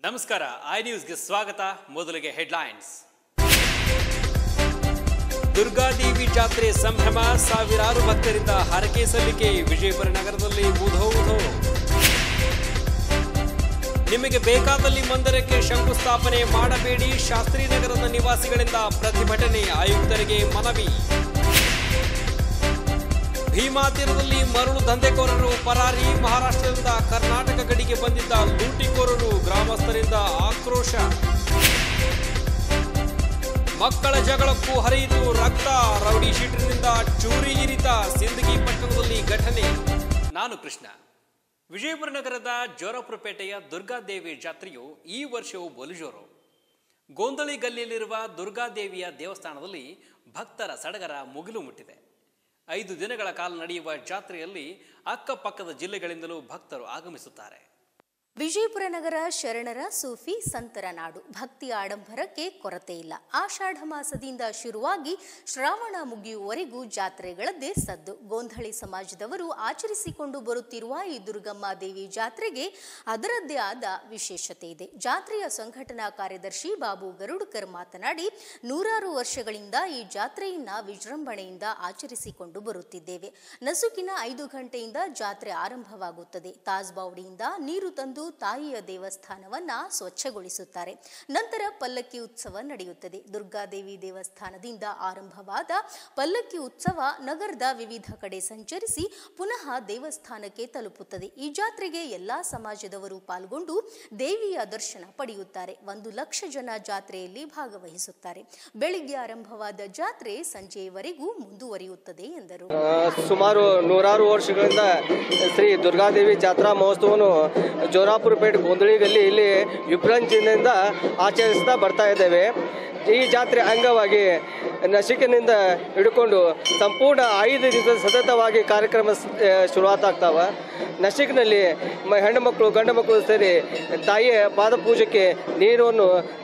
ನಮಸ್ಕಾರ ಐ ನ್ಯೂಸ್ಗೆ ಸ್ವಾಗತ ಮೊದಲಿಗೆ ಹೆಡ್ಲೈನ್ಸ್ ದುರ್ಗಾದೇವಿ ಜಾತ್ರೆ ಸಂಭ್ರಮ ಸಾವಿರಾರು ಭಕ್ತರಿಂದ ಹರಕೆ ಸಲ್ಲಿಕೆ ವಿಜಯಪುರ ನಗರದಲ್ಲಿ ಉಧೋ ಉಧೋ ನಿಮಗೆ ಬೇಕಾದಲ್ಲಿ ಮಂದಿರಕ್ಕೆ ಶಂಕುಸ್ಥಾಪನೆ ಮಾಡಬೇಡಿ ಶಾಸ್ತ್ರಿ ನಗರದ ನಿವಾಸಿಗಳಿಂದ ಪ್ರತಿಭಟನೆ ಆಯುಕ್ತರಿಗೆ ಮನವಿ ಭೀಮಾ ತೀರದಲ್ಲಿ ಮರಳು ದಂಧೆಕೋರರು ಪರಾರಿ ಮಹಾರಾಷ್ಟ್ರದಿಂದ ಕರ್ನಾಟಕ ಗಡಿಗೆ ಬಂದಿದ್ದ ಲೂಟಿಕೋರರು ಗ್ರಾಮಸ್ಥರಿಂದ ಆಕ್ರೋಶ ಮಕ್ಕಳ ಜಗಳಕ್ಕೂ ಹರಿಯಿತು ರಕ್ತ ರೌಡಿ ಶೀಟರ್ನಿಂದ ಚೂರಿ ಇರಿತ ಸಿಂದಗಿ ಪಟ್ಟಣದಲ್ಲಿ ಘಟನೆ ನಾನು ಕೃಷ್ಣ ವಿಜಯಪುರ ನಗರದ ಜೋರಾಪುರಪೇಟೆಯ ದುರ್ಗಾದೇವಿ ಜಾತ್ರೆಯು ಈ ವರ್ಷವೂ ಬಲು ಜೋರು ಗೋಂದಳಿ ಗಲ್ಲಿಯಲ್ಲಿರುವ ದುರ್ಗಾದೇವಿಯ ದೇವಸ್ಥಾನದಲ್ಲಿ ಭಕ್ತರ ಸಡಗರ ಮುಗಿಲು ಮುಟ್ಟಿದೆ ಐದು ದಿನಗಳ ಕಾಲ ನಡೆಯುವ ಜಾತ್ರೆಯಲ್ಲಿ ಅಕ್ಕಪಕ್ಕದ ಜಿಲ್ಲೆಗಳಿಂದಲೂ ಭಕ್ತರು ಆಗಮಿಸುತ್ತಾರೆ ವಿಜಯಪುರ ನಗರ ಶರಣರ ಸೂಫಿ ಸಂತರ ನಾಡು ಭಕ್ತಿ ಆಡಂಬರಕ್ಕೆ ಕೊರತೆ ಇಲ್ಲ ಆಷಾಢ ಮಾಸದಿಂದ ಶುರುವಾಗಿ ಶ್ರಾವಣ ಮುಗಿಯುವವರೆಗೂ ಜಾತ್ರೆಗಳದ್ದೇ ಸದ್ದು ಗೋಂಧಳಿ ಸಮಾಜದವರು ಆಚರಿಸಿಕೊಂಡು ಬರುತ್ತಿರುವ ಈ ದುರ್ಗಮ್ಮ ದೇವಿ ಜಾತ್ರೆಗೆ ಅದರದ್ದೇ ಆದ ವಿಶೇಷತೆ ಇದೆ ಜಾತ್ರೆಯ ಸಂಘಟನಾ ಕಾರ್ಯದರ್ಶಿ ಬಾಬು ಗರುಡ್ಕರ್ ಮಾತನಾಡಿ ನೂರಾರು ವರ್ಷಗಳಿಂದ ಈ ಜಾತ್ರೆಯನ್ನ ವಿಜೃಂಭಣೆಯಿಂದ ಆಚರಿಸಿಕೊಂಡು ಬರುತ್ತಿದ್ದೇವೆ ನಸುಕಿನ ಐದು ಗಂಟೆಯಿಂದ ಜಾತ್ರೆ ಆರಂಭವಾಗುತ್ತದೆ ತಾಜ್ಬಾವಡಿಯಿಂದ ನೀರು ತಂದು ತಾಯಿಯ ದೇವಸ್ಥಾನವನ್ನ ಸ್ವಚ್ಛಗೊಳಿಸುತ್ತಾರೆ ನಂತರ ಪಲ್ಲಕ್ಕಿ ಉತ್ಸವ ನಡೆಯುತ್ತದೆ ದುರ್ಗಾದೇವಿ ದೇವಸ್ಥಾನದಿಂದ ಆರಂಭವಾದ ಪಲ್ಲಕ್ಕಿ ಉತ್ಸವ ನಗರದ ವಿವಿಧ ಕಡೆ ಸಂಚರಿಸಿ ಪುನಃ ದೇವಸ್ಥಾನಕ್ಕೆ ತಲುಪುತ್ತದೆ ಈ ಜಾತ್ರೆಗೆ ಎಲ್ಲಾ ಸಮಾಜದವರು ಪಾಲ್ಗೊಂಡು ದೇವಿಯ ದರ್ಶನ ಪಡೆಯುತ್ತಾರೆ ಒಂದು ಲಕ್ಷ ಜನ ಜಾತ್ರೆಯಲ್ಲಿ ಭಾಗವಹಿಸುತ್ತಾರೆ ಬೆಳಿಗ್ಗೆ ಆರಂಭವಾದ ಜಾತ್ರೆ ಸಂಜೆಯವರೆಗೂ ಮುಂದುವರಿಯುತ್ತದೆ ಎಂದರು ಆ, ಸುಮಾರು ನೂರಾರು ವರ್ಷಗಳಿಂದ ಶ್ರೀ ದುರ್ಗಾದೇವಿ ಜಾತ್ರಾ ಮಹೋತ್ಸವವನ್ನು ಜೋರಾಪುರಪೇಟೆ ಗೋಂದಳಿ ಗಲ್ಲಿ ಇಲ್ಲಿ ವಿಭ್ರಂಜಿನಿಂದ ಆಚರಿಸ್ತಾ ಬರ್ತಾ ಇದ್ದೇವೆ ಈ ಜಾತ್ರೆ ಅಂಗವಾಗಿ ನಸಿಕಿನಿಂದ ಹಿಡ್ಕೊಂಡು ಸಂಪೂರ್ಣ ಐದು ದಿವಸ ಸತತವಾಗಿ ಕಾರ್ಯಕ್ರಮ ಸ್- ಆ, ಶುರುವಾತಾಗ್ತಾವ ನಸಿಕ್ನಲ್ಲಿ ಮ ಹೆಣ್ಣು ಮಕ್ಕಳು ಗಂಡು ಮಕ್ಕಳು ಸೇರಿ ತಾಯಿಯ ಪಾದಪೂಜೆಗೆ ನೀರನ್ನು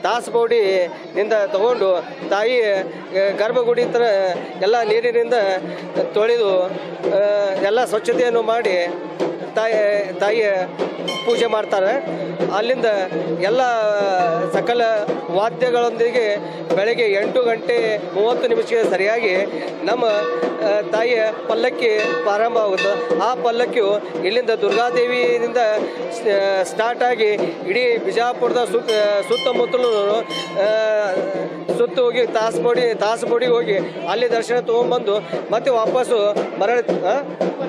ದಾಸಬೋಡಿನಿಂದ ತಗೊಂಡು ತಾಯಿ ಆ, ಗರ್ಭಗುಡಿ ಹತ್ರ ಎಲ್ಲ ನೀರಿನಿಂದ ತೊಳೆದು ಆ, ಎಲ್ಲ ಸ್ವಚ್ಛತೆಯನ್ನು ಮಾಡಿ ತಾಯಿ ತಾಯಿಯ ಪೂಜೆ ಮಾಡ್ತಾರೆ ಅಲ್ಲಿಂದ ಎಲ್ಲ ಸಕಲ ವಾದ್ಯಗಳೊಂದಿಗೆ ಬೆಳಗ್ಗೆ ಎಂಟು ಗಂಟೆ ಮೂವತ್ತು ನಿಮಿಷಕ್ಕೆ ಸರಿಯಾಗಿ ನಮ್ಮ ಆ, ತಾಯಿಯ ಪಲ್ಲಕ್ಕಿ ಪ್ರಾರಂಭ ಆಗುತ್ತೆ ಆ ಪಲ್ಲಕ್ಕಿಯು ಇಲ್ಲಿಂದ ದುರ್ಗಾದೇವಿಯಿಂದ ಸ್ಟಾರ್ಟ್ ಆಗಿ ಇಡೀ ಬಿಜಾಪುರದ ಸುತ್ತ ಸುತ್ತಮುತ್ತಲು ಆ, ಸುತ್ತ ಹೋಗಿ ತಾಸಬೋಡಿ ತಾಸಬೋಡಿಗೆ ಹೋಗಿ ಅಲ್ಲಿ ದರ್ಶನ ತೊಗೊಂಡ್ಬಂದು ಮತ್ತೆ ವಾಪಸ್ಸು ಮರಳಿ ಆ?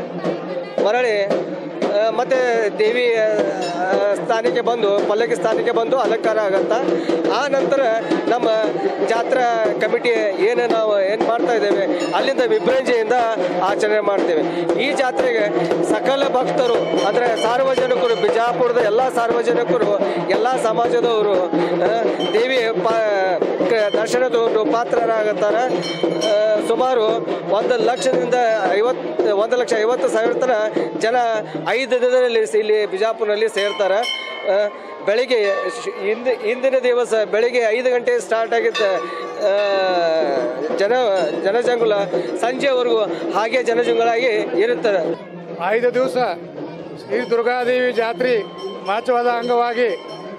ಮರಳಿ ಆ, ಮತ್ತೆ ದೇವಿ ಆ, ಸ್ಥಾನಕ್ಕೆ ಬಂದು ಪಲ್ಲಕ್ಕಿ ಸ್ಥಾನಕ್ಕೆ ಬಂದು ಅಲಂಕಾರ ಆಗತ್ತ ಆ ನಂತರ ನಮ್ಮ ಜಾತ್ರಾ ಕಮಿಟಿ ಏನು ನಾವು ಏನು ಮಾಡ್ತಾ ಇದ್ದೇವೆ ಅಲ್ಲಿಂದ ವಿಭ್ರಂಜೆಯಿಂದ ಆಚರಣೆ ಮಾಡ್ತೇವೆ ಈ ಜಾತ್ರೆಗೆ ಸಕಲ ಭಕ್ತರು ಅಂದರೆ ಸಾರ್ವಜನಿಕರು ಬಿಜಾಪುರದ ಎಲ್ಲ ಸಾರ್ವಜನಿಕರು ಎಲ್ಲ ಸಮಾಜದವರು ಆ, ದೇವಿ ಪಾ ಕ- ದರ್ಶನ ತಗೊಂಡು ಪಾತ್ರರಾಗುತ್ತಾರೆ ಆ, ಸುಮಾರು ಒಂದು ಲಕ್ಷದಿಂದ ಐವತ್ತು ಒಂದು ಲಕ್ಷ ಐವತ್ತು ಸಾವಿರ ತನ ಜನ ಐದು ದಿನದಲ್ಲಿ ಇಲ್ಲಿ ಬಿಜಾಪುರದಲ್ಲಿ ಸೇರ್ತಾರೆ ಆ, ಬೆಳಿಗ್ಗೆ ಶ್- ಹಿಂದ ಹಿಂದಿನ ದಿವಸ ಬೆಳಿಗ್ಗೆ ಐದು ಗಂಟೆ ಸ್ಟಾರ್ಟ್ ಆಗಿದ್ದ ಆ, ಜನ ಜನಜಂಗುಲ ಸಂಜೆವರೆಗೂ ಹಾಗೆ ಜನಜಂಗುಲಾಗಿ ಇರುತ್ತದೆ ಐದು ದಿವಸ ಶ್ರೀ ದುರ್ಗಾದೇವಿ ಜಾತ್ರೆ ಮಹತ್ವದ ಅಂಗವಾಗಿ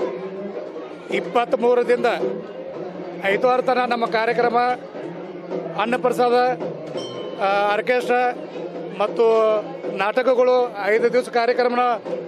ಇಪ್ಪತ್ತ್ಮೂರರಿಂದ ಐದವಾರ ತನಕ ನಮ್ಮ ಕಾರ್ಯಕ್ರಮ ಅನ್ನಪ್ರಸಾದ ಆ, ಆರ್ಕೆಸ್ಟ್ರಾ ಮತ್ತು ನಾಟಕಗಳು ಐದು ದಿವಸ ಕಾರ್ಯಕ್ರಮನ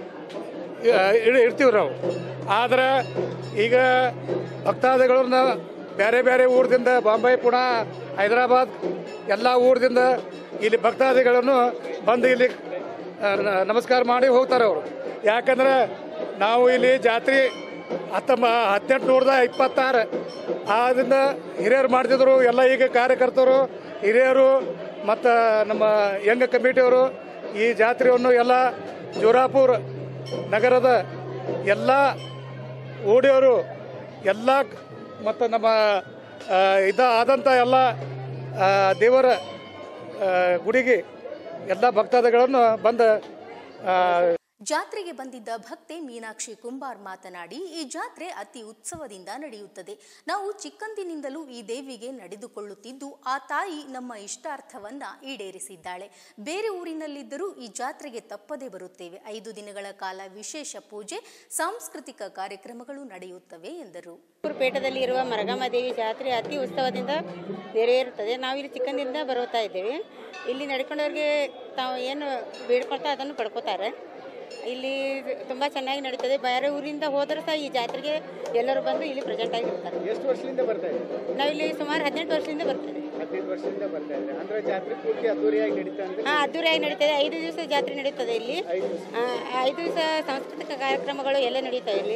ಆ, ಇಡ್- ಇಡ್ತೀವಿ ನಾವು ಆದ್ರೆ ಈಗ ಭಕ್ತಾದಿಗಳನ್ನ ಬೇರೆ ಬೇರೆ ಊರದಿಂದ ಬಾಂಬೆ ಪುಣೆ ಹೈದರಾಬಾದ್ ಎಲ್ಲ ಊರದಿಂದ ಇಲ್ಲಿ ಭಕ್ತಾದಿಗಳನ್ನು ಬಂದು ಇಲ್ಲಿ ಆ, ನ- ನಮಸ್ಕಾರ ಮಾಡಿ ಹೋಗ್ತಾರೆ ಅವರು ಯಾಕಂದ್ರೆ ನಾವು ಇಲ್ಲಿ ಜಾತ್ರೆ ಹತ್ತೊಂಬ ಹದಿನೆಂಟು ನೂರದ ಇಪ್ಪತ್ತಾರು ಆದ್ರಿಂದ ಹಿರಿಯರು ಮಾಡ್ತಿದ್ರು ಎಲ್ಲ ಈಗ ಕಾರ್ಯಕರ್ತರು ಹಿರಿಯರು ಮತ್ತು ನಮ್ಮ ಯಂಗ್ ಕಮಿಟಿಯವರು ಈ ಜಾತ್ರೆಯನ್ನು ಎಲ್ಲ ಜೋರಾಪುರ್ ನಗರದ ಎಲ್ಲ ಓಡಿಯವರು ಎಲ್ಲ ಮತ್ತು ನಮ್ಮ ಆ, ಇದ ಆದಂಥ ಎಲ್ಲ ಆ, ದೇವರ ಆ, ಗುಡಿಗೆ ಎಲ್ಲ ಭಕ್ತಾದಿಗಳನ್ನು ಬಂದು ಆ, ಜಾತ್ರೆಗೆ ಬಂದಿದ್ದ ಭಕ್ತೆ ಮೀನಾಕ್ಷಿ ಕುಂಬಾರ್ ಮಾತನಾಡಿ ಈ ಜಾತ್ರೆ ಅತಿ ಉತ್ಸವದಿಂದ ನಡೆಯುತ್ತದೆ ನಾವು ಚಿಕ್ಕಂದಿನಿಂದಲೂ ಈ ದೇವಿಗೆ ನಡೆದುಕೊಳ್ಳುತ್ತಿದ್ದು ಆ ತಾಯಿ ನಮ್ಮ ಇಷ್ಟಾರ್ಥವನ್ನ ಈಡೇರಿಸಿದ್ದಾಳೆ ಬೇರೆ ಊರಿನಲ್ಲಿದ್ದರೂ ಈ ಜಾತ್ರೆಗೆ ತಪ್ಪದೇ ಬರುತ್ತೇವೆ ಐದು ದಿನಗಳ ಕಾಲ ವಿಶೇಷ ಪೂಜೆ ಸಾಂಸ್ಕೃತಿಕ ಕಾರ್ಯಕ್ರಮಗಳು ನಡೆಯುತ್ತವೆ ಎಂದರು ಪೇಟದಲ್ಲಿ ಇರುವ ಮರಗಮ್ಮ ದೇವಿ ಜಾತ್ರೆ ಅತಿ ಉತ್ಸವದಿಂದ ನೆರವೇರುತ್ತದೆ ನಾವು ಇಲ್ಲಿ ಚಿಕ್ಕಂದಿಂದ ಬರುತ್ತಾ ಇದ್ದೇವೆ ಇಲ್ಲಿ ನಡ್ಕೊಂಡವ್ರಿಗೆ ತಾವು ಏನು ಬೇಡ್ಕೊಳ್ತಾ ಅದನ್ನು ಪಡ್ಕೋತಾರೆ ಇಲ್ಲಿ ತುಂಬ ಚೆನ್ನಾಗಿ ನಡೀತದೆ ಬೇರೆ ಊರಿಂದ ಹೋದರೂ ಸಹ ಈ ಜಾತ್ರೆಗೆ ಎಲ್ಲರೂ ಬಂದು ಇಲ್ಲಿ ಪ್ರೆಸೆಂಟ್ ಆಗಿರ್ತಾರೆ ಎಷ್ಟು ವರ್ಷದಿಂದ ಬರ್ತಾ ಇದೆ ನಾವಿಲ್ಲಿ ಸುಮಾರು ಹದಿನೆಂಟು ವರ್ಷದಿಂದ ಬರ್ತೇವೆ ಹದಿನೈದು ವರ್ಷದಿಂದ ಬರ್ತಾ ಇದೆ ಅಂದ್ರೆ ಜಾತ್ರೆ ಪೂರ್ತಿ ಅದ್ದೂರಿಯಾಗಿ ನಡೀತಾ ಅಂದ್ರೆ ಹಾಂ ಅದ್ದೂರಿಯಾಗಿ ನಡೀತದೆ ಐದು ದಿವಸ ಜಾತ್ರೆ ನಡೀತದೆ ಇಲ್ಲಿ ಆ, ಐದು ದಿವಸ ಸಾಂಸ್ಕೃತಿಕ ಕಾರ್ಯಕ್ರಮಗಳು ಎಲ್ಲ ನಡೀತವೆ ಇಲ್ಲಿ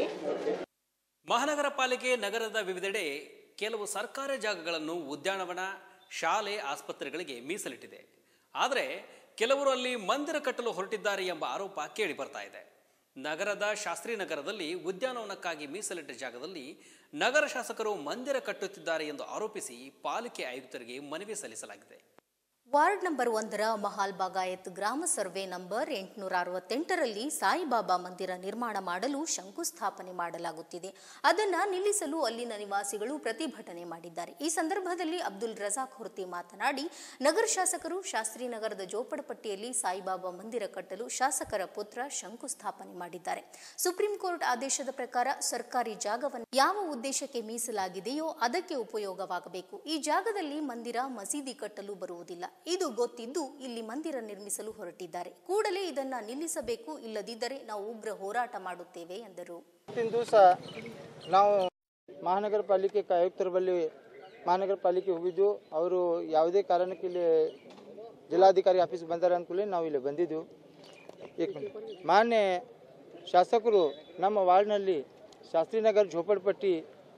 ಮಹಾನಗರ ಪಾಲಿಕೆ ನಗರದ ವಿವಿಧೆಡೆ ಕೆಲವು ಸರ್ಕಾರಿ ಜಾಗಗಳನ್ನು ಉದ್ಯಾನವನ ಶಾಲೆ ಆಸ್ಪತ್ರೆಗಳಿಗೆ ಮೀಸಲಿಟ್ಟಿದೆ ಆದರೆ ಕೆಲವರು ಅಲ್ಲಿ ಮಂದಿರ ಕಟ್ಟಲು ಹೊರಟಿದ್ದಾರೆ ಎಂಬ ಆರೋಪ ಕೇಳಿ ಬರ್ತಾ ಇದೆ ನಗರದ ಶಾಸ್ತ್ರಿ ನಗರದಲ್ಲಿ ಉದ್ಯಾನವನಕ್ಕಾಗಿ ಮೀಸಲಿಟ್ಟ ಜಾಗದಲ್ಲಿ ನಗರ ಶಾಸಕರು ಮಂದಿರ ಕಟ್ಟುತ್ತಿದ್ದಾರೆ ಎಂದು ಆರೋಪಿಸಿ ಪಾಲಿಕೆ ಆಯುಕ್ತರಿಗೆ ಮನವಿ ಸಲ್ಲಿಸಲಾಗಿದೆ ವಾರ್ಡ್ ನಂಬರ್ ಒಂದರ ಮಹಾಲ್ ಬಾಗಾಯತ್ ಗ್ರಾಮ ಸರ್ವೆ ನಂಬರ್ ಎಂಟುನೂರ ಅರವತ್ತೆಂಟರಲ್ಲಿ ಸಾಯಿಬಾಬಾ ಮಂದಿರ ನಿರ್ಮಾಣ ಮಾಡಲು ಶಂಕುಸ್ಥಾಪನೆ ಮಾಡಲಾಗುತ್ತಿದೆ ಅದನ್ನ ನಿಲ್ಲಿಸಲು ಅಲ್ಲಿನ ನಿವಾಸಿಗಳು ಪ್ರತಿಭಟನೆ ಮಾಡಿದ್ದಾರೆ ಈ ಸಂದರ್ಭದಲ್ಲಿ ಅಬ್ದುಲ್ ರಜಾಕ್ ಹೊರ್ತಿ ಮಾತನಾಡಿ ನಗರ ಶಾಸಕರು ಶಾಸ್ತ್ರಿ ನಗರದ ಜೋಪಡಪಟ್ಟಿಯಲ್ಲಿ ಸಾಯಿಬಾಬಾ ಮಂದಿರ ಕಟ್ಟಲು ಶಾಸಕರ ಪುತ್ರ ಶಂಕುಸ್ಥಾಪನೆ ಮಾಡಿದ್ದಾರೆ ಸುಪ್ರೀಂ ಕೋರ್ಟ್ ಆದೇಶದ ಪ್ರಕಾರ ಸರ್ಕಾರಿ ಜಾಗವನ್ನು ಯಾವ ಉದ್ದೇಶಕ್ಕೆ ಮೀಸಲಾಗಿದೆಯೋ ಅದಕ್ಕೆ ಉಪಯೋಗವಾಗಬೇಕು ಈ ಜಾಗದಲ್ಲಿ ಮಂದಿರ ಮಸೀದಿ ಕಟ್ಟಲು ಬರುವುದಿಲ್ಲ ಇದು ಗೊತ್ತಿದ್ದು ಇಲ್ಲಿ ಮಂದಿರ ನಿರ್ಮಿಸಲು ಹೊರಟಿದ್ದಾರೆ ಕೂಡಲೇ ಇದನ್ನ ನಿಲ್ಲಿಸಬೇಕು ಇಲ್ಲದಿದ್ದರೆ ನಾವು ಉಗ್ರ ಹೋರಾಟ ಮಾಡುತ್ತೇವೆ ಎಂದರು ಇವತ್ತಿನ ದಿವಸ ನಾವು ಮಹಾನಗರ ಪಾಲಿಕೆ ಆಯುಕ್ತರ ಬಳಿ ಮಹಾನಗರ ಪಾಲಿಕೆ ಹೋಗಿದ್ದು ಅವರು ಯಾವುದೇ ಕಾರಣಕ್ಕೆ ಇಲ್ಲಿ ಜಿಲ್ಲಾಧಿಕಾರಿ ಆಫೀಸ್ ಬಂದಾರ ಅಂದ್ಕೂಡಲೇ ನಾವು ಇಲ್ಲಿ ಬಂದಿದ್ದು ಏಕ್ ಮಿನಿಟ್. ಮಾನ್ಯ ಶಾಸಕರು ನಮ್ಮ ವಾರ್ಡ್ನಲ್ಲಿ ಶಾಸ್ತ್ರಿನಗರ್ ಝೋಪಡಪಟ್ಟಿ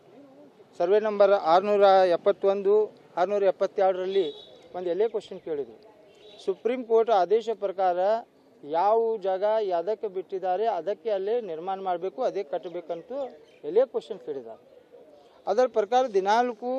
ಸರ್ವೆ ನಂಬರ್ ಆರುನೂರ ಎಪ್ಪತ್ತೊಂದು ಆರುನೂರ ಎಪ್ಪತ್ತೆರಡರಲ್ಲಿ ಒಂದು ಎಲ್ಲೇ ಕ್ವಶನ್ ಕೇಳಿದರು ಸುಪ್ರೀಂ ಕೋರ್ಟ್ ಆದೇಶ ಪ್ರಕಾರ ಯಾವ ಜಾಗ ಯಾವುದಕ್ಕೆ ಬಿಟ್ಟಿದ್ದಾರೆ ಅದಕ್ಕೆ ಅಲ್ಲೇ ನಿರ್ಮಾಣ ಮಾಡಬೇಕು ಅದೇ ಕಟ್ಟಬೇಕಂತೂ ಎಲ್ಲೇ ಕ್ವಶನ್ ಕೇಳಿದ್ದಾರೆ ಅದರ ಪ್ರಕಾರ ದಿನಾಲ್ಕು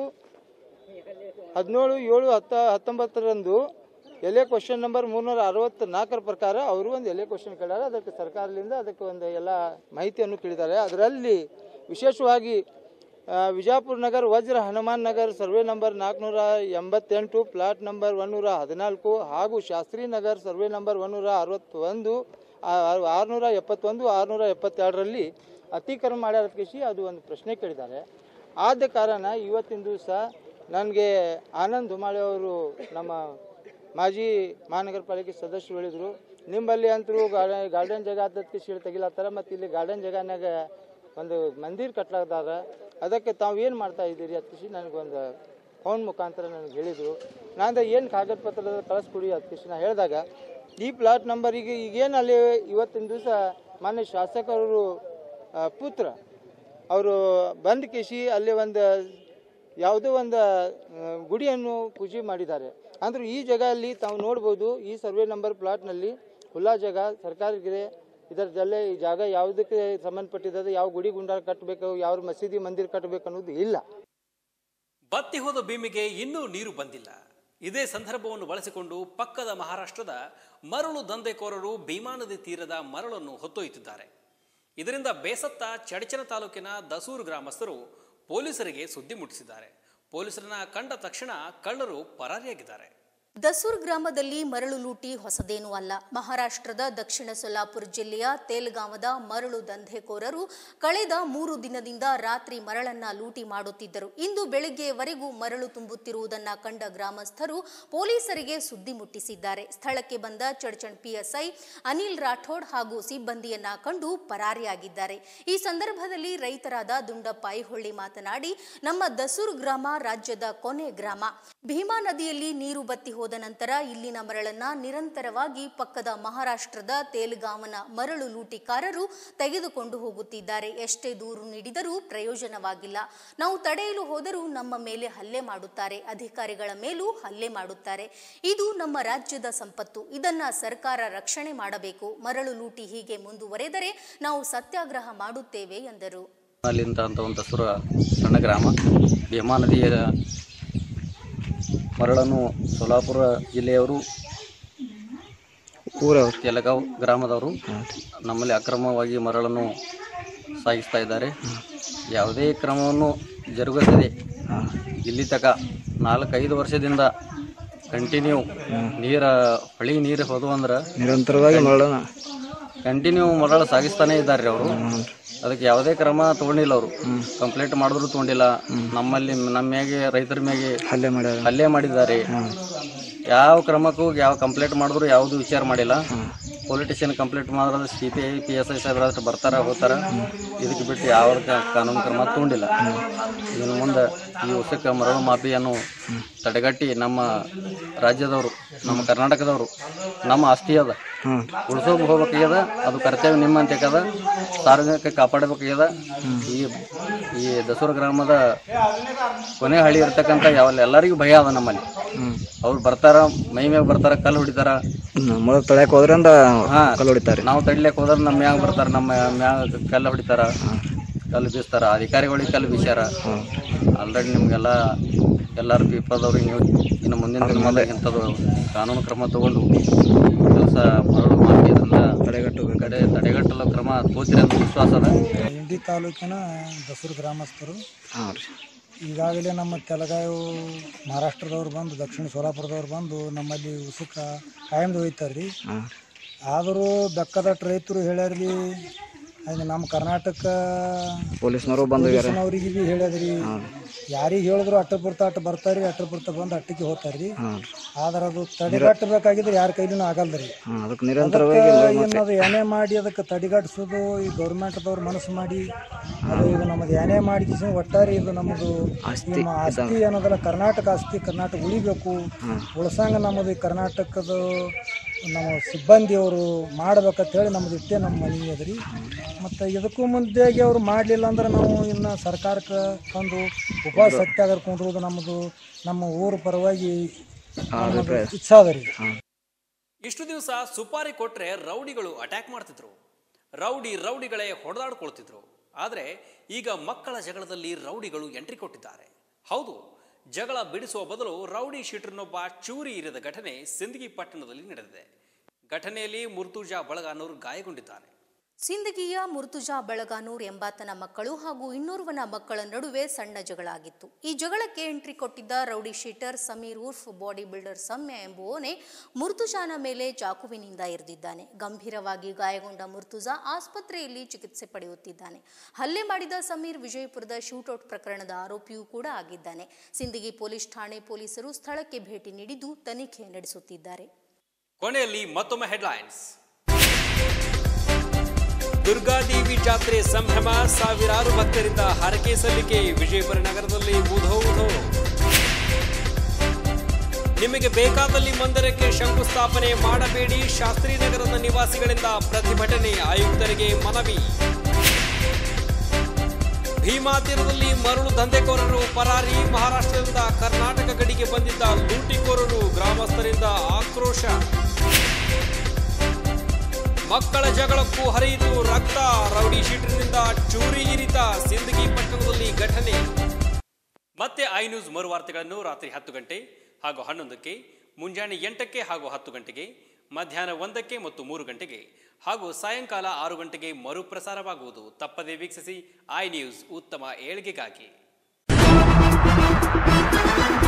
ಹದಿನೇಳು ಏಳು ಹತ್ತ ಹತ್ತೊಂಬತ್ತರಂದು ಎಲೆ ಕ್ವಶನ್ ನಂಬರ್ ಮೂರ್ನೂರ ಅರವತ್ತ ನಾಲ್ಕರ ಪ್ರಕಾರ ಅವರು ಒಂದು ಎಲೆ ಕ್ವಶನ್ ಕೇಳ್ಯಾರ ಅದಕ್ಕೆ ಸರ್ಕಾರದಿಂದ ಅದಕ್ಕೆ ಒಂದು ಎಲ್ಲ ಮಾಹಿತಿಯನ್ನು ಕೇಳಿದ್ದಾರೆ ಅದರಲ್ಲಿ ವಿಶೇಷವಾಗಿ ಆ, ವಿಜಾಪುರ ನಗರ್ ವಜ್ರ ಹನುಮಾನ್ ನಗರ್ ಸರ್ವೆ ನಂಬರ್ ನಾಲ್ಕುನೂರ ಎಂಬತ್ತೆಂಟು ಪ್ಲಾಟ್ ನಂಬರ್ ಒನ್ನೂರ ಹದಿನಾಲ್ಕು ಹಾಗೂ ಶಾಸ್ತ್ರಿ ನಗರ್ ಸರ್ವೆ ನಂಬರ್ ಒನ್ನೂರ ಅರವತ್ತೊಂದು ಆರುನೂರ ಎಪ್ಪತ್ತೊಂದು ಆರುನೂರ ಎಪ್ಪತ್ತೆರಡರಲ್ಲಿ ಅತಿಕ್ರಮ ಮಾಡ್ಯಾರ ಕೇಸಿ ಅದು ಒಂದು ಪ್ರಶ್ನೆ ಕೇಳಿದ್ದಾರೆ ಆದ ಕಾರಣ ಇವತ್ತಿನ ದಿವಸ ನನಗೆ ಆನಂದ್ ಧುಮಾಳೆ ಅವರು ನಮ್ಮ ಮಾಜಿ ಮಹಾನಗರ ಪಾಲಿಕೆ ಸದಸ್ಯರು ಹೇಳಿದರು ನಿಮ್ಮಲ್ಲಿ ಅಂತರೂ ಗಾರ್ಡನ್ ಗಾರ್ಡನ್ ಜಾಗ ಅದಕ್ಕೆ ಶೀಳ್ ತೆಗಿಲತ್ತಾರ ಮತ್ತು ಇಲ್ಲಿ ಗಾರ್ಡನ್ ಜಾಗನಾಗ ಒಂದು ಮಂದಿರ ಕಟ್ಲಾಗ್ದಾರ ಅದಕ್ಕೆ ತಾವು ಏನು ಮಾಡ್ತಾ ಇದ್ದೀರಿ ಅತ್ಕಿಸಿ ನನಗೊಂದು ಫೋನ್ ಮುಖಾಂತರ ನನಗೆ ಹೇಳಿದರು ನಾನು ಏನು ಕಾಗದ ಪತ್ರದ ಕಳಿಸ್ಕೊಡಿ ಅತ್ಕಿಸಿ ನಾ ಹೇಳಿದಾಗ ಈ ಪ್ಲಾಟ್ ನಂಬರ್ ಈಗ ಈಗೇನು ಅಲ್ಲಿ ಇವತ್ತಿನ ದಿವಸ ಮಾನ್ಯ ಶಾಸಕರು ಆ, ಪುತ್ರ ಅವರು ಬಂದ್ ಕೇಸಿ ಅಲ್ಲಿ ಒಂದು ಯಾವುದೋ ಒಂದು ಆ, ಗುಡಿಯನ್ನು ಪೂಜೆ ಮಾಡಿದ್ದಾರೆ ಅಂದ್ರೆ ಈ ಜಾಗದಲ್ಲಿ ತಾವು ನೋಡ್ಬೋದು ಈ ಸರ್ವೆ ನಂಬರ್ ಪ್ಲಾಟ್ನಲ್ಲಿ ಖುಲ್ಲಾ ಜಾಗ ಸರ್ಕಾರಕ್ಕಿದೆ ಇದರದಲ್ಲೇ ಈ ಜಾಗ ಯಾವುದಕ್ಕೆ ಸಂಬಂಧಪಟ್ಟಿದೆ ಯಾವ ಗುಡಿ ಗುಂಡಾರ ಕಟ್ಟಬೇಕು ಯಾವ ಮಸೀದಿ ಮಂದಿರ ಕಟ್ಟಬೇಕು ಅನ್ನೋದು ಇಲ್ಲ ಬತ್ತಿ ಹೋದ ಭೀಮಿಗೆ ಇನ್ನೂ ನೀರು ಬಂದಿಲ್ಲ ಇದೇ ಸಂದರ್ಭವನ್ನು ಬಳಸಿಕೊಂಡು ಪಕ್ಕದ ಮಹಾರಾಷ್ಟ್ರದ ಮರಳು ದಂಧೆಕೋರರು ಭೀಮಾ ನದಿ ತೀರದ ಮರಳನ್ನು ಹೊತ್ತೊಯ್ಯುತ್ತಿದ್ದಾರೆ ಇದರಿಂದ ಬೇಸತ್ತ ಚಡಚನ ತಾಲೂಕಿನ ದಸೂರು ಗ್ರಾಮಸ್ಥರು ಪೊಲೀಸರಿಗೆ ಸುದ್ದಿ ಮುಟ್ಟಿಸಿದ್ದಾರೆ ಪೊಲೀಸರನ್ನ ಕಂಡ ತಕ್ಷಣ ಕಳ್ಳರು ಪರಾರಿಯಾಗಿದ್ದಾರೆ ದಸೂರ್ ಗ್ರಾಮದಲ್ಲಿ ಮರಳು ಲೂಟಿ ಹೊಸದೇನೂ ಅಲ್ಲ ಮಹಾರಾಷ್ಟ್ರದ ದಕ್ಷಿಣ ಸೊಲ್ಲಾಪುರ ಜಿಲ್ಲೆಯ ತೇಲ್ಗಾಂವದ ಮರಳು ದಂಧೆಕೋರರು ಕಳೆದ ಮೂರು ದಿನದಿಂದ ರಾತ್ರಿ ಮರಳನ್ನ ಲೂಟಿ ಮಾಡುತ್ತಿದ್ದರು ಇಂದು ಬೆಳಗ್ಗೆಯವರೆಗೂ ಮರಳು ತುಂಬುತ್ತಿರುವುದನ್ನ ಕಂಡ ಗ್ರಾಮಸ್ಥರು ಪೊಲೀಸರಿಗೆ ಸುದ್ದಿ ಮುಟ್ಟಿಸಿದ್ದಾರೆ ಸ್ಥಳಕ್ಕೆ ಬಂದ ಚಡ್ಚಣ್ ಪಿಎಸ್ಐ ಅನಿಲ್ ರಾಠೋಡ್ ಹಾಗೂ ಸಿಬ್ಬಂದಿಯನ್ನ ಕಂಡು ಪರಾರಿಯಾಗಿದ್ದಾರೆ ಈ ಸಂದರ್ಭದಲ್ಲಿ ರೈತರಾದ ದುಂಡಪ್ಪ ಐಹೊಳ್ಳಿ ಮಾತನಾಡಿ ನಮ್ಮ ದಸೂರ್ ಗ್ರಾಮ ರಾಜ್ಯದ ಕೊನೆ ಗ್ರಾಮ ಭೀಮಾ ನದಿಯಲ್ಲಿ ನೀರು ಬತ್ತಿ ಹೋದ ನಂತರ ಇಲ್ಲಿನ ಮರಳನ್ನ ನಿರಂತರವಾಗಿ ಪಕ್ಕದ ಮಹಾರಾಷ್ಟ್ರದ ತೇಲಗಾಂವನ ಮರಳು ಲೂಟಿಕಾರರು ತೆಗೆದುಕೊಂಡು ಹೋಗುತ್ತಿದ್ದಾರೆ ಎಷ್ಟೇ ದೂರು ನೀಡಿದರೂ ಪ್ರಯೋಜನವಾಗಿಲ್ಲ ನಾವು ತಡೆಯಲು ಹೋದರೂ ನಮ್ಮ ಮೇಲೆ ಹಲ್ಲೆ ಮಾಡುತ್ತಾರೆ ಅಧಿಕಾರಿಗಳ ಮೇಲೂ ಹಲ್ಲೆ ಮಾಡುತ್ತಾರೆ ಇದು ನಮ್ಮ ರಾಜ್ಯದ ಸಂಪತ್ತು ಇದನ್ನ ಸರ್ಕಾರ ರಕ್ಷಣೆ ಮಾಡಬೇಕು ಮರಳು ಲೂಟಿ ಹೀಗೆ ಮುಂದುವರೆದರೆ ನಾವು ಸತ್ಯಾಗ್ರಹ ಮಾಡುತ್ತೇವೆ ಎಂದರು ಅಲ್ಲಿಂದ ಅಂತ ಒಂದು ದಸರ ಸಣ್ಣ ಗ್ರಾಮ ಭೀಮಾ ನದಿಯ ಮರಳನ್ನು ಸೋಲಾಪುರ ಜಿಲ್ಲೆಯವರು ಊರವ್ರು ತೆಲಗಾವ್ ಗ್ರಾಮದವರು ನಮ್ಮಲ್ಲಿ ಅಕ್ರಮವಾಗಿ ಮರಳನ್ನು ಸಾಗಿಸ್ತಾ ಇದ್ದಾರೆ ಯಾವುದೇ ಕ್ರಮವನ್ನು ಜರುಗಿಸದೆ ಇಲ್ಲಿ ತಕ ನಾಲ್ಕೈದು ವರ್ಷದಿಂದ ಕಂಟಿನ್ಯೂ ನೀರ ಹೊಳಿ ನೀರು ಹೋದವು ಅಂದ್ರೆ ನಿರಂತರವಾಗಿ ಮರಳನ ಕಂಟಿನ್ಯೂ ಮರಳು ಸಾಗಿಸ್ತಾನೆ ಇದ್ದಾರೆ ಅವರು ಅದಕ್ಕೆ ಯಾವುದೇ ಕ್ರಮ ತಗೊಂಡಿಲ್ಲ ಅವರು ಕಂಪ್ಲೇಂಟ್ ಮಾಡಿದ್ರು ತಗೊಂಡಿಲ್ಲ ನಮ್ಮಲ್ಲಿ ನಮ್ಮ ಮ್ಯಾಗೆ ರೈತರ ಮ್ಯಾಗೆ ಹಲ್ಲೆ ಮಾಡ್ಯಾರ ಹಲ್ಲೆ ಮಾಡಿದ್ದಾರೆ ಯಾವ ಕ್ರಮಕ್ಕೂ ಯಾವ ಕಂಪ್ಲೇಂಟ್ ಮಾಡಿದ್ರು ಯಾವುದು ವಿಚಾರ ಮಾಡಿಲ್ಲ ಪೊಲಿಟಿಷಿಯನ್ ಕಂಪ್ಲೇಂಟ್ ಮಾಡಿದ್ರೆ C P I P S I ಸಾಹೇಬ್ರ ಬರ್ತಾರ ಹೋಗ್ತಾರ ಇದಕ್ಕೆ ಬಿಟ್ಟು ಯಾವ ಕ- ಕಾನೂನು ಕ್ರಮ ತಗೊಂಡಿಲ್ಲ ಇನ್ನು ಮುಂದೆ ಈ ಉಸಕ ಮರಳು ಮಾಫಿಯನ್ನು ತಡೆಗಟ್ಟಿ ನಮ್ಮ ರಾಜ್ಯದವರು ನಮ್ಮ ಕರ್ನಾಟಕದವರು ನಮ್ಮ ಆಸ್ತಿ ಅದ ಉಳಿಸೋಕೆ ಹೋಗ್ಬೇಕಾಗ್ಯದ ಅದು ಕರ್ತವ್ಯ ನಿಮ್ಮಂತಕ್ಕದ ಸಾರ್ವಜನಿಕ ಕಾಪಾಡಬೇಕಾಗ್ಯದ ಈ ಈ ದಸೂರು ಗ್ರಾಮದ ಕೊನೆ ಹಳ್ಳಿ ಇರ್ತಕ್ಕಂಥ ಯಾವ ಎಲ್ಲರಿಗೂ ಭಯ ಅದ ನಮ್ಮಲ್ಲಿ ಅವ್ರು ಬರ್ತಾರ ಮೈ ಮ್ಯಾಗ ಬರ್ತಾರ ಕಲ್ಲು ಹೊಡಿತಾರ ಮೊದಲು ತೊಳ್ಯಾಕ ಹೋದ್ರಿಂದ ಹಾ ಕಲ್ಲು ಹೊಡಿತಾರೆ ನಾವು ತಡಿಲಿಕ್ಕೆ ಹೋದ್ರೆ ನಮ್ಮ ಮ್ಯಾಗ ಬರ್ತಾರ ನಮ್ಮ ಮ್ಯಾಗ ಕಲ್ಲು ಹೊಡಿತಾರ ಕಲ್ಲು ಬೀಸ್ತಾರ ಅಧಿಕಾರಿಗಳಿಗೆ ಕಲ್ಲು ಬೀಸ್ಯಾರ ಆಲ್ರೆಡಿ ನಿಮ್ಗೆಲ್ಲ ಎಲ್ಲಾರು ಪೀಪಲ್ದವ್ರಿಗೆ ನೀವು ಇನ್ನು ಮುಂದಿನ ದಿನಮಾನದಾಗ ಇಂಥದ್ದು ಕಾನೂನು ಕ್ರಮ ತಗೊಂಡು ಕೆಲಸ ಮರಳು ಮಾಡಿ ಅದನ್ನ ತಡೆಗಟ್ಟು ಕಡೆ ತಡೆಗಟ್ಟಲು ಕ್ರಮ ತೋತಿರಿ ಅಂತ ವಿಶ್ವಾಸ ಅದ ಇಂಡಿ ತಾಲೂಕಿನ ದಸೂರು ಗ್ರಾಮಸ್ಥರು ಹಾಂ ರೀ ಈಗಾಗಲೇ ನಮ್ಮ ತೆಲಗಾಯು ಮಹಾರಾಷ್ಟ್ರದವ್ರು ಬಂದು ದಕ್ಷಿಣ ಸೋಲಾಪುರದವ್ರು ಬಂದು ನಮ್ಮಲ್ಲಿ ಉಸುಕ ಕಾಯಮ್ದು ಒಯ್ತಾರೆ ರೀ ಹಾಂ ಆದರೂ ಬೆಕ್ಕದಟ್ಟು ರೈತರು ಹೇಳ್ಯಾರ್ರಿ ಅದು ನಮ್ಮ ಕರ್ನಾಟಕ ಪೊಲೀಸ್ನವರು ಬಂದು ಪೊಲೀಸ್ನವ್ರಿಗೆ ಭೀ ಹೇಳ್ಯದ್ರಿ ಯಾರಿಗೆ ಹೇಳಿದ್ರು ಅಟ್ಟ ಬರ್ತಾ ಅಟ್ಟ ಬರ್ತಾರ್ರಿ ಅಟ್ಟ ಬರ್ತಾ ಬಂದು ಅಟ್ಟಿಗೆ ಹೋಗ್ತಾರ್ರಿ ಹಾಂ ಆದ್ರೆ ಅದು ತಡೆಗಟ್ಟಬೇಕಾಗಿದ್ರೆ ಯಾರ ಕೈಲಿನೂ ಆಗಲ್ರಿ ಹಾಂ ಅದಕ್ಕೆ ನಿರಂತರವಾಗಿ ಏನದು ಏನೇ ಮಾಡಿ ಅದಕ್ಕೆ ತಡೆಗಟ್ಟಿಸೋದು ಈ ಗೌರ್ಮೆಂಟ್ದವ್ರು ಮನಸ್ಸು ಮಾಡಿ ಅದು ಇದು ನಮ್ಮದು ಏನೇ ಮಾಡಿ ಕಿಸಿ ಒಟ್ಟಾರೆ ಇದು ನಮ್ಮದು ನಮ್ಮ ಆಸ್ತಿ ಏನದಲ್ಲ ಕರ್ನಾಟಕ ಆಸ್ತಿ ಕರ್ನಾಟಕ ಉಳಿಬೇಕು ಉಳ್ಸಂಗ ನಮ್ಮದು ಈ ಕರ್ನಾಟಕದ ನಮ್ಮ ಸಿಬ್ಬಂದಿಯವರು ಮಾಡ್ಬೇಕಂತ ಹೇಳಿ ನಮ್ದು ಇಷ್ಟೇ ನಮ್ಮ ಮನವಿ ಅದ್ರಿ ಮತ್ತು ಇದಕ್ಕೂ ಮುಂದೆಗೆ ಅವರು ಮಾಡಲಿಲ್ಲ ಅಂದ್ರೆ ನಾವು ಇನ್ನು ಸರ್ಕಾರಕ್ಕೆ ತಂದು ಉಪವಾಸ ಸತ್ಯಾಗ್ರಹ ಕುಂದ್ರುವುದು ನಮ್ಮದು ನಮ್ಮ ಊರ ಪರವಾಗಿ ನಮ್ಮದು ಇಚ್ಛೆ ಅದ ರೀ ಇಷ್ಟು ದಿವಸ ಸುಪಾರಿ ಕೊಟ್ರೆ ರೌಡಿಗಳು ಅಟ್ಯಾಕ್ ಮಾಡ್ತಿದ್ರು ರೌಡಿ ರೌಡಿಗಳೇ ಹೊಡೆದಾಡ್ಕೊಳ್ತಿದ್ರು ಆದರೆ ಈಗ ಮಕ್ಕಳ ಜಗಳದಲ್ಲಿ ರೌಡಿಗಳು ಎಂಟ್ರಿ ಕೊಟ್ಟಿದ್ದಾರೆ ಹೌದು ಜಗಳ ಬಿಡಿಸುವ ಬದಲು ರೌಡಿ ಶೀಟರ್ನೊಬ್ಬ ಚೂರಿ ಇರಿದ ಘಟನೆ ಸಿಂದಗಿ ಪಟ್ಟಣದಲ್ಲಿ ನಡೆದಿದೆ ಘಟನೆಯಲ್ಲಿ ಮುರ್ತುಜಾ ಬಳಗಾನೂರು ಗಾಯಗೊಂಡಿದ್ದಾನೆ ಸಿಂದಗಿಯ ಮುರ್ತುಜಾ ಬೆಳಗಾನೂರ್ ಎಂಬಾತನ ಮಕ್ಕಳು ಹಾಗೂ ಇನ್ನೋರ್ವನ ಮಕ್ಕಳ ನಡುವೆ ಸಣ್ಣ ಜಗಳ ಆಗಿತ್ತು ಈ ಜಗಳಕ್ಕೆ ಎಂಟ್ರಿ ಕೊಟ್ಟಿದ್ದ ರೌಡಿ ಶೀಟರ್ ಸಮೀರ್ ಉರ್ಫ್ ಬಾಡಿ ಬಿಲ್ಡರ್ ಸಮ್ಯ ಎಂಬುವನೇ ಮುರ್ತುಜಾನ ಮೇಲೆ ಚಾಕುವಿನಿಂದ ಇರಿದಿದ್ದಾನೆ ಗಂಭೀರವಾಗಿ ಗಾಯಗೊಂಡ ಮುರ್ತುಜಾ ಆಸ್ಪತ್ರೆಯಲ್ಲಿ ಚಿಕಿತ್ಸೆ ಪಡೆಯುತ್ತಿದ್ದಾನೆ ಹಲ್ಲೆ ಮಾಡಿದ ಸಮೀರ್ ವಿಜಯಪುರದ ಶೂಟೌಟ್ ಪ್ರಕರಣದ ಆರೋಪಿಯೂ ಕೂಡ ಆಗಿದ್ದಾನೆ ಸಿಂದಗಿ ಪೊಲೀಸ್ ಠಾಣೆ ಪೊಲೀಸರು ಸ್ಥಳಕ್ಕೆ ಭೇಟಿ ನೀಡಿದ್ದು ತನಿಖೆ ನಡೆಸುತ್ತಿದ್ದಾರೆ ಕೊನೆಯಲ್ಲಿ ಮತ್ತೊಮ್ಮೆ ಹೆಡ್ಲೈನ್ಸ್ ದುರ್ಗಾದೇವಿ ಜಾತ್ರೆ ಸಂಭ್ರಮ ಸಾವಿರಾರು ಭಕ್ತರಿಂದ ಹರಕೆ ಸಲ್ಲಿಕೆ ವಿಜಯಪುರ ನಗರದಲ್ಲಿ ಉಧೋ ಉಧೋ ನಿಮಗೆ ಬೇಕಾದಲ್ಲಿ ಮಂದಿರಕ್ಕೆ ಶಂಕುಸ್ಥಾಪನೆ ಮಾಡಬೇಡಿ ಶಾಸ್ತ್ರೀನಗರದ ನಿವಾಸಿಗಳಿಂದ ಪ್ರತಿಭಟನೆ ಆಯುಕ್ತರಿಗೆ ಮನವಿ ಭೀಮಾ ತೀರದಲ್ಲಿ ಮರಳು ದಂಧೆಕೋರರು ಪರಾರಿ ಮಹಾರಾಷ್ಟ್ರದಿಂದ ಕರ್ನಾಟಕ ಗಡಿಗೆ ಬಂದಿದ್ದ ಲೂಟಿಕೋರರು ಗ್ರಾಮಸ್ಥರಿಂದ ಆಕ್ರೋಶ ಮಕ್ಕಳ ಜಗಳಕ್ಕೂ ಹರಿಯಿತು ರಕ್ತ ರೌಡಿ ಶೀಟರ್ನಿಂದ ಚೂರಿ ಇರಿತ ಸಿಂದಗಿ ಪಟ್ಟಣದಲ್ಲಿ ಘಟನೆ ಮತ್ತೆ ಐ ನ್ಯೂಸ್ ಮರುವಾರ್ತೆಗಳನ್ನು ರಾತ್ರಿ ಹತ್ತು ಗಂಟೆ ಹಾಗೂ ಹನ್ನೊಂದಕ್ಕೆ ಮುಂಜಾನೆ ಎಂಟಕ್ಕೆ ಹಾಗೂ ಹತ್ತು ಗಂಟೆಗೆ ಮಧ್ಯಾಹ್ನ ಒಂದಕ್ಕೆ ಮತ್ತು ಮೂರು ಗಂಟೆಗೆ ಹಾಗೂ ಸಾಯಂಕಾಲ ಆರು ಗಂಟೆಗೆ ಮರುಪ್ರಸಾರವಾಗುವುದು ತಪ್ಪದೇ ವೀಕ್ಷಿಸಿ ಐ ನ್ಯೂಸ್ ಉತ್ತಮ ಏಳಿಗೆಗಾಗಿ